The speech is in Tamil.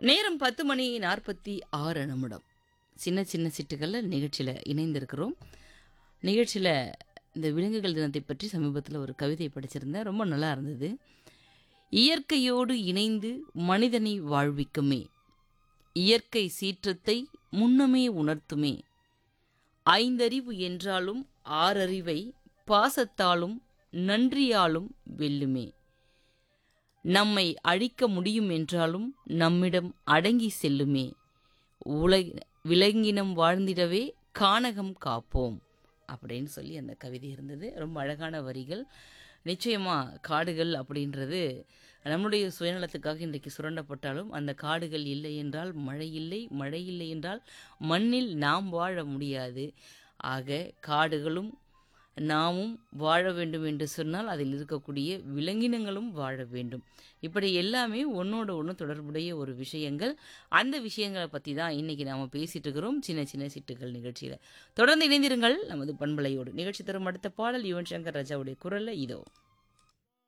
நேரம் பத்து மணி நாற்பத்தி ஆறு நிமிடம் சின்ன சின்ன சிட்டுகளில் நிகழ்ச்சியில் இணைந்திருக்கிறோம் நிகழ்ச்சியில் இந்த விலங்குகள் தினத்தை பற்றி சமீபத்தில் ஒரு கவிதை படிச்சிருந்தேன் ரொம்ப நல்லா இருந்தது இயற்கையோடு இணைந்து மனிதனை வாழ்விக்குமே இயற்கை சீற்றத்தை முன்னமே உணர்த்துமே ஐந்தறிவு என்றாலும் ஆறறிவை பாசத்தாலும் நன்றியாலும் வெல்லுமே நம்மை அழிக்க முடியும் என்றாலும் நம்மிடம் அடங்கி செல்லுமே உலக விலங்கினம் வாழ்ந்திடவே கானகம் காப்போம் அப்படின்னு சொல்லி அந்த கவிதை இருந்தது ரொம்ப அழகான வரிகள் நிச்சயமாக காடுகள் அப்படின்றது நம்முடைய சுயநலத்துக்காக இன்றைக்கு சுரண்டப்பட்டாலும் அந்த காடுகள் இல்லை என்றால் மழை இல்லை மழை இல்லை என்றால் மண்ணில் நாம் வாழ முடியாது ஆக காடுகளும் நாமும் வாழ வேண்டும் என்று சொன்னால் அதில் இருக்கக்கூடிய விலங்கினங்களும் வாழ வேண்டும் இப்படி எல்லாமே ஒன்றோட ஒன்று தொடர்புடைய ஒரு விஷயங்கள் அந்த விஷயங்களை பற்றி தான் இன்றைக்கி நாம் பேசிகிட்டு இருக்கிறோம் சின்ன சின்ன சிட்டுகள் நிகழ்ச்சியில் தொடர்ந்து இணைந்திருங்கள் நமது பண்பலையோடு நிகழ்ச்சி தரும் அடுத்த பாடல் யுவன் சங்கர் ராஜாவுடைய குரலில் இதோ